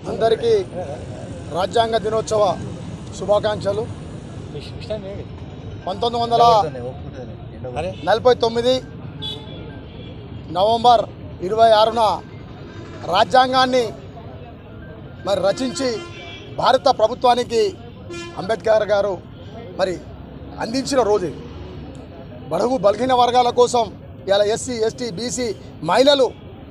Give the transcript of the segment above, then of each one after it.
అందరికీ రాజ్యాంగ దినోత్సవ శుభాకాంక్షలు పంతొమ్మిది వందల నలభై తొమ్మిది నవంబర్ ఇరవై ఆరున రాజ్యాంగాన్ని మరి రచించి భారత ప్రభుత్వానికి అంబేద్కర్ గారు మరి అందించిన రోజు ఇది. బడుగు బలహీన వర్గాల కోసం ఇలా ఎస్సీ ఎస్టీ బీసీ మహిళలు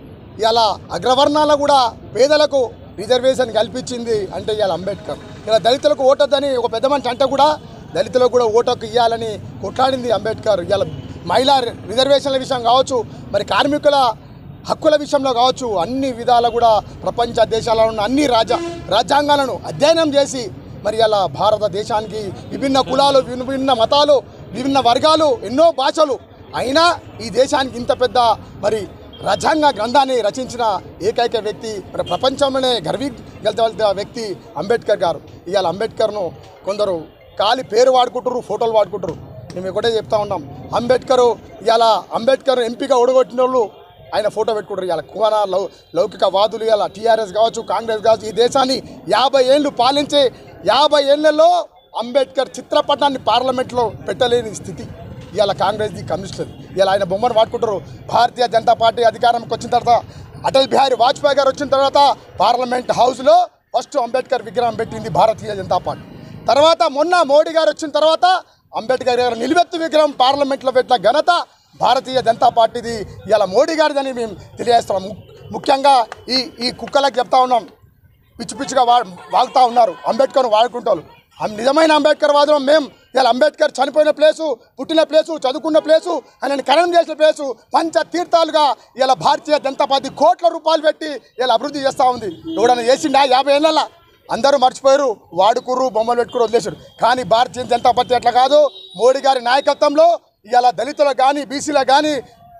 ఇలా అగ్రవర్ణాల కూడా పేదలకు రిజర్వేషన్ కల్పించింది అంటే ఇవాళ అంబేద్కర్ ఇలా దళితులకు ఓటొద్దని ఒక పెద్ద మనిషి అంటే కూడా దళితులకు కూడా ఓటకు ఇవ్వాలని కొట్లాడింది అంబేద్కర్ ఇవాళ మహిళా రిజర్వేషన్ల విషయం కావచ్చు మరి కార్మికుల హక్కుల విషయంలో కావచ్చు అన్ని విధాల కూడా ప్రపంచ దేశాలలో ఉన్న అన్ని రాజ రాజ్యాంగాలను అధ్యయనం చేసి మరి అలా భారతదేశానికి విభిన్న కులాలు విభిన్న మతాలు విభిన్న వర్గాలు ఎన్నో భాషలు అయినా ఈ దేశానికి ఇంత పెద్ద మరి రాజ్యాంగ గ్రంథాన్ని రచించిన ఏకైక వ్యక్తి మరి ప్రపంచంలోనే గర్వించవలసిన వ్యక్తి అంబేద్కర్ గారు ఇవాళ అంబేద్కర్ను కొందరు కాలి పేరు వాడుకుంటారు ఫోటోలు వాడుకుంటారు మేము ఒకటే చెప్తా ఉన్నాం అంబేద్కర్ ఇవాళ అంబేద్కర్ ఎంపీగా ఓడగొట్టిన వాళ్ళు ఆయన ఫోటో పెట్టుకుంటారు ఇవాళ కుమార లౌ లౌకిక వాదులు ఇవాళ టీఆర్ఎస్ కావచ్చు కాంగ్రెస్ కావచ్చు ఈ దేశాన్ని యాభై ఏళ్ళు పాలించే యాభై ఏళ్లలో అంబేద్కర్ చిత్రపటాన్ని పార్లమెంట్లో పెట్టలేని స్థితి ఇవాళ కాంగ్రెస్ది కమ్యూనిస్టులది ఇలా ఆయన బొమ్మను వాడుకుంటారు భారతీయ జనతా పార్టీ అధికారంకి వచ్చిన తర్వాత అటల్ బిహారీ వాజ్పేయి గారు వచ్చిన తర్వాత పార్లమెంట్ హౌస్లో ఫస్ట్ అంబేద్కర్ విగ్రహం పెట్టింది భారతీయ జనతా పార్టీ తర్వాత మొన్న మోడీ గారు వచ్చిన తర్వాత అంబేద్కర్ గారు నిలువెత్తు విగ్రహం పార్లమెంట్లో పెట్టిన ఘనత భారతీయ జనతా పార్టీది ఇలా మోడీ గారిదని మేము తెలియజేస్తున్నాం ము- ముఖ్యంగా ఈ ఈ కుక్కలకు చెప్తా ఉన్నాం పిచ్చి పిచ్చిగా వా వాగుతూ ఉన్నారు అంబేద్కర్ వాడుకుంటారు అం- నిజమైన అంబేద్కర్ వాదం మేము ఇలా అంబేద్కర్ చనిపోయిన ప్లేసు పుట్టిన ప్లేసు చదువుకున్న ప్లేసు ఆయనని ఖననం చేసిన ప్లేసు పంచ తీర్థాలుగా ఇలా భారతీయ జనతా పార్టీ కోట్ల రూపాయలు పెట్టి ఇలా అభివృద్ధి చేస్తూ ఉంది ఎవడన్నా చేసిండా యాభై ఏళ్ళ అందరూ మర్చిపోయారు వాడుకుర్రు బొమ్మలు పెట్టుకుని వదిలేశారు కానీ భారతీయ జనతా పార్టీ అట్లా కాదు మోడీ గారి నాయకత్వంలో ఇలా దళితులకు కానీ బీసీలకు కానీ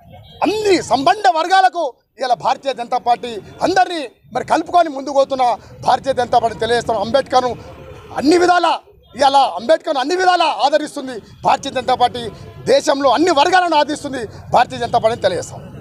అన్ని సంబంధ వర్గాలకు ఇలా భారతీయ జనతా పార్టీ అందరినీ మరి కలుపుకొని ముందుకు పోతున్న భారతీయ జనతా పార్టీ తెలియజేస్తున్నాం అంబేద్కర్ను అన్ని విధాల ఇలా అంబేద్కర్ను అన్ని విధాలా ఆదరిస్తుంది భారతీయ జనతా పార్టీ దేశంలో అన్ని వర్గాలను ఆదరిస్తుంది భారతీయ జనతా పార్టీని తెలియజేస్తాం